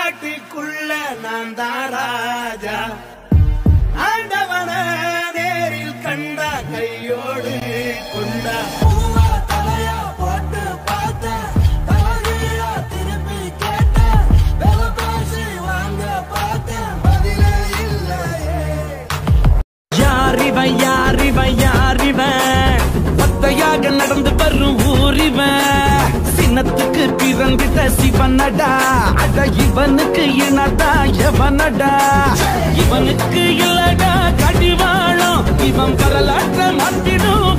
காட்டுக்குள்ள நான் தான் ராஜா ஆண்டவன நேரில் கண்டா கையோடு கொண்டா பூவா தலையா போட்டு பார்த்தேன் தலைகீழா திருப்பி கேட்டேன் விலை பேசி வாங்க பார்த்தேன் பதிலே இல்லையே யாரிவன் யாரிவன் யாரிவன் பத்தையாக நடந்து வரும் ஊரிவன் சின்னத்துக்கு பிறந்திட்ட சிவனடா அட இவனுக்கு இனடா எவனடா இவனுக்கு இல்லடா கடிவாளம் இவன் வரலாற்ற மாற்றிடும்